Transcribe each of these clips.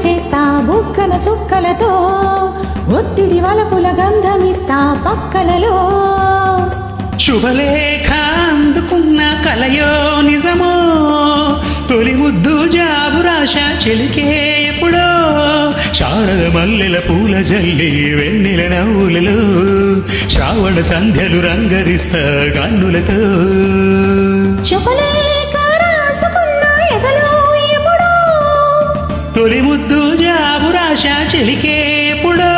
చేస్తా బుక్కల చుక్కలతో ఒత్తిడి వలపుల గంధమిస్తా పక్కలలో శుభలేఖ అందుకున్న కలయో నిజమో తొలి ముద్దు జాబు రాశ చెలికే ఎప్పుడో శారద మల్లెల పూల జల్లి వెన్నెల నవ్వులలో శ్రావణ సంధ్యలు రంగరిస్తా కన్నులతో శుభలేఖ రాసుకున్న ఎదలో ఎప్పుడో తొలి ముద్దు జాబు రాశ చెలికే ఎప్పుడో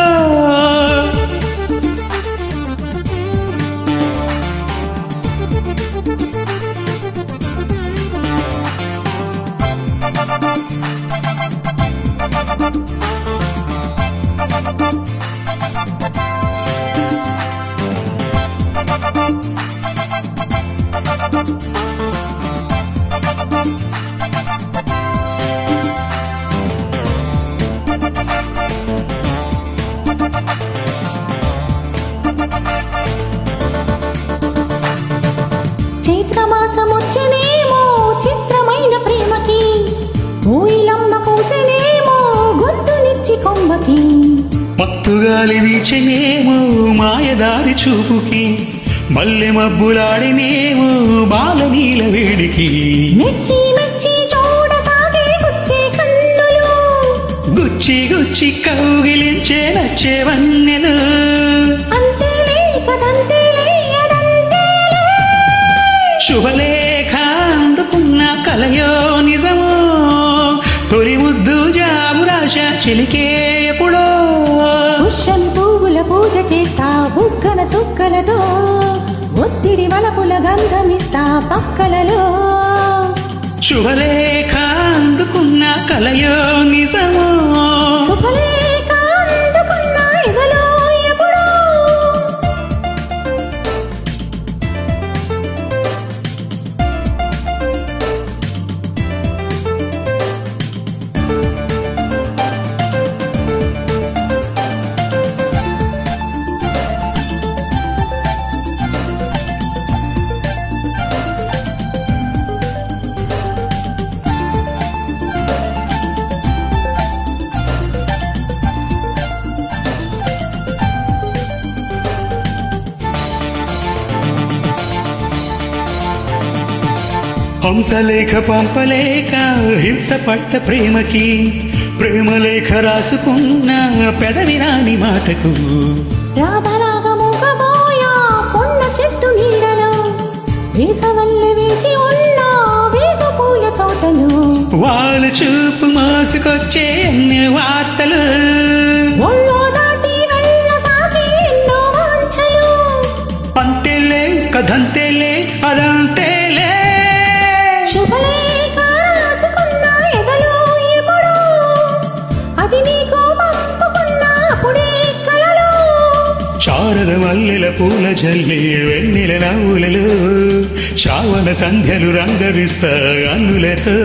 చైత్రమాసమొచ్చనేమో చిత్రమైన ప్రేమకి ఊయిలమ్మ కూసెనేమో గొంతునిచ్చి కొమ్మకి మత్తుగాలి వీచనేమో మాయదారి చూపుకి మల్లె మబ్బులాడినేమో బాలనీల వేడికి మెచ్చి మెచ్చి చూడసాగే గుచ్చే కన్నులు గుచ్చి గుచ్చి కౌగిలించే నచ్చే వన్నెలు అంతేలే కదంతేలే అదంతేలే శుభలేఖ అందుకున్న కలయో నిజమో తొలి ముద్దు జాబు రాశ చిలికే ఎప్పుడో పుష్యమి పువ్వుల పూజ చేస్తా బుగ్గన చుక్కలతో ఒత్తిడి వలపుల గంధమిస్తా పక్కలలో శుభలేఖ అందుకున్న కలయో నిజమో శుభలేఖ అందుకున్న ఎదలో ఎప్పుడో హంసలేఖ పంపలేక హింస పట్ట ప్రేమకి ప్రేమలేఖ రాసుకున్న పెదవి రాని మాటకు రాధరాగముగబోయా పొన్న చెట్టు నీడలో వేసవల్లి వేచి ఉన్న వేగ పూల తోటలో వాళ్ళు చూపు మోసుకొచ్చే ఎన్ని వార్తలు ఒళ్ళో దాటి వెళ్ళసాగే ఎన్నో వాంఛలు అంతేలే కథంతేలే అదంతేలే శుభలేఖ రాసుకున్న ఎదలో ఎప్పుడో అది నీకు పంపుకున్న అప్పుడే కలలో శారద మల్లెల పూల జల్లి వెన్నెల నవ్వులలో శ్రావణ సంధ్యలు రంగరిస్తా అన్నులతో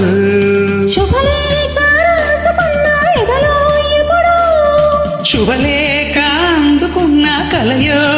శుభలేఖ రాసుకున్న ఎదలో ఎప్పుడో శుభలేఖ అందుకున్న కలయో